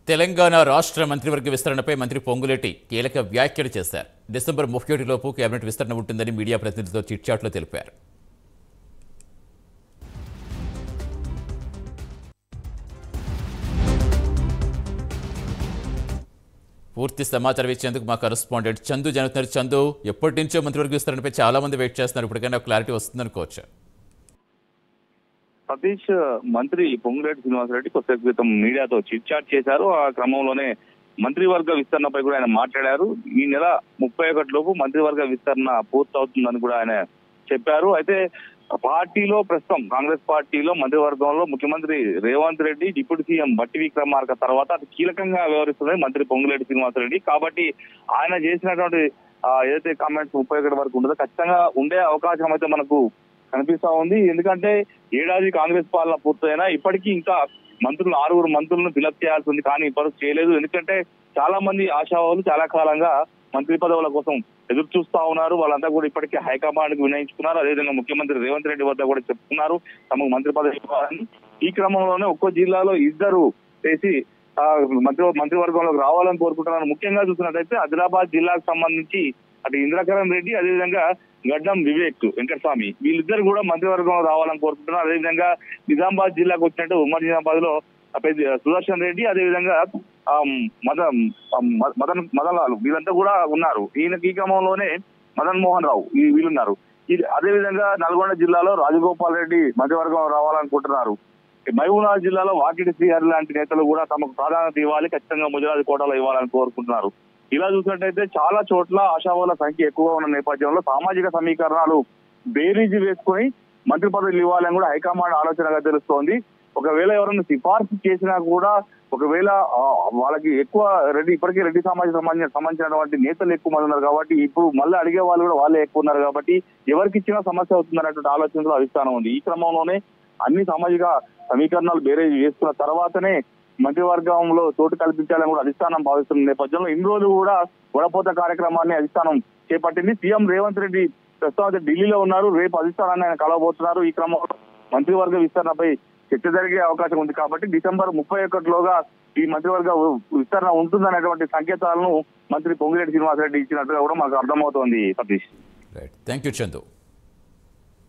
తెలంగాణ రాష్ట్ర మంత్రివర్గ విస్తరణపై మంత్రి పొంగులేటి కీలక వ్యాఖ్యలు చేశారు డిసెంబర్ ముప్పై లోపు కేబినెట్ విస్తరణ ఉంటుందని మీడియా ప్రతినిధితో చిట్చాట్లో తెలిపారు పూర్తి సమాచారం ఇచ్చేందుకు మా కరెస్పాండెంట్ చందు జరుగుతున్నారు చందు ఎప్పటి నుంచో మంత్రివర్గ విస్తరణపై చాలా మంది వెయిట్ చేస్తున్నారు ఇప్పటికైనా క్లారిటీ వస్తుందనుకోవచ్చు సతీష్ మంత్రి పొంగులేటి శ్రీనివాసరెడ్డి కొద్దిసేపు క్రితం మీడియాతో చిట్ చాట్ చేశారు ఆ క్రమంలోనే మంత్రివర్గ విస్తరణపై కూడా ఆయన మాట్లాడారు ఈ నెల ముప్పై ఒకటి లోపు మంత్రివర్గ విస్తరణ పూర్తవుతుందని కూడా ఆయన చెప్పారు అయితే పార్టీలో ప్రస్తుతం కాంగ్రెస్ పార్టీలో మంత్రివర్గంలో ముఖ్యమంత్రి రేవంత్ రెడ్డి డిప్యూటీ సీఎం బట్టి విక్రమార్క తర్వాత అతి కీలకంగా వ్యవహరిస్తున్నది మంత్రి పొంగులేటి శ్రీనివాసరెడ్డి కాబట్టి ఆయన చేసినటువంటి ఆ, ఏదైతే కామెంట్స్ ముప్పై ఒకటి వరకు ఉంటుందో ఖచ్చితంగా ఉండే అవకాశం అయితే మనకు కనిపిస్తా ఉంది ఎందుకంటే ఏడాది కాంగ్రెస్ పాలన పూర్తయినా ఇప్పటికీ ఇంకా మంత్రులు ఆరుగురు మంత్రులను ఫిలప్ చేయాల్సి ఉంది కానీ ఇప్పటికి చేయలేదు ఎందుకంటే చాలా మంది ఆశావాదులు చాలా కాలంగా మంత్రి పదవుల కోసం ఎదురు చూస్తా ఉన్నారు వాళ్ళంతా కూడా ఇప్పటికే హైకమాండ్ కు వినయించుకున్నారు అదేవిధంగా ముఖ్యమంత్రి రేవంత్ రెడ్డి వద్ద కూడా చెప్తున్నారు తమకు మంత్రి పదవి ఇవ్వాలని ఈ క్రమంలోనే ఒక్కో జిల్లాలో ఇద్దరు చేసి ఆ, మంత్రి మంత్రివర్గంలోకి రావాలని కోరుకుంటున్నారు ముఖ్యంగా చూసినట్టయితే ఆదిలాబాద్ జిల్లాకు సంబంధించి అటు ఇంద్రకరణ్ రెడ్డి అదేవిధంగా గడ్డం వివేక్ వెంకటస్వామి వీళ్ళిద్దరు కూడా మంత్రివర్గంలో రావాలని కోరుకుంటున్నారు అదేవిధంగా నిజామాబాద్ జిల్లాకు వచ్చినట్టు ఉమ్మడి నిజామాబాద్ లో పెద్ద సుదర్శన్ రెడ్డి అదేవిధంగా ఆ, మద ఆ, మ- మదన్ మదన్ లాల్ వీళ్ళంతా కూడా ఉన్నారు ఈయనకి ఈ క్రమంలోనే మదన్ మోహన్ రావు ఈ- వీళ్ళున్నారు ఇది అదేవిధంగా నల్గొండ జిల్లాలో రాజగోపాల్ రెడ్డి మంత్రివర్గం రావాలనుకుంటున్నారు మహబూబ్నగర్ జిల్లాలో వాకిటి శ్రీహరి లాంటి నేతలు కూడా తమకు ప్రాధాన్యత ఇవ్వాలి ఖచ్చితంగా ముజరాజ్ కోటలో ఇవ్వాలని కోరుకుంటున్నారు ఇలా చూసినట్టయితే చాలా చోట్ల ఆశావాల సంఖ్య ఎక్కువగా ఉన్న నేపథ్యంలో సామాజిక సమీకరణాలు బేరీజు వేసుకొని మంత్రి పదవులు ఇవ్వాలని కూడా హైకమాండ్ ఆలోచనగా తెలుస్తోంది ఒకవేళ ఎవరైనా సిఫార్సు చేసినా కూడా ఒకవేళ ఆ, వాళ్ళకి ఎక్కువ రెడ్డి ఇప్పటికే రెడ్డి సమాజం సంబంధించిన సంబంధించినటువంటి నేతలు ఎక్కువ మంది ఉన్నారు కాబట్టి ఇప్పుడు మళ్ళీ అడిగే వాళ్ళు కూడా వాళ్ళే ఎక్కువ ఉన్నారు కాబట్టి ఎవరికి ఇచ్చినా సమస్య అవుతుంది అనేటువంటి ఆలోచనలో అధిష్టానం ఉంది ఈ క్రమంలోనే అన్ని సామాజిక సమీకరణాలు బేరేజ్ వేసుకున్న తర్వాతనే మంత్రివర్గంలో చోటు కల్పించాలని కూడా అధిష్టానం భావిస్తున్న నేపథ్యంలో ఇన్ని రోజులు కూడా వడపోత కార్యక్రమాన్ని అధిష్టానం చేపట్టింది సీఎం రేవంత్ రెడ్డి ప్రస్తుతం అయితే ఢిల్లీలో ఉన్నారు రేపు అధిష్టానాన్ని ఆయన కలవబోతున్నారు ఈ క్రమంలో మంత్రివర్గ విస్తరణపై చర్చ జరిగే అవకాశం ఉంది కాబట్టి డిసెంబర్ ముప్పై ఒకటిలోగా ఈ మంత్రివర్గ విస్తరణ ఉంటుందనేటువంటి సంకేతాలను మంత్రి పొంగిరెడ్డి శ్రీనివాసరెడ్డి ఇచ్చినట్టుగా కూడా మాకు అర్థమవుతోంది Satish right thank you Chandu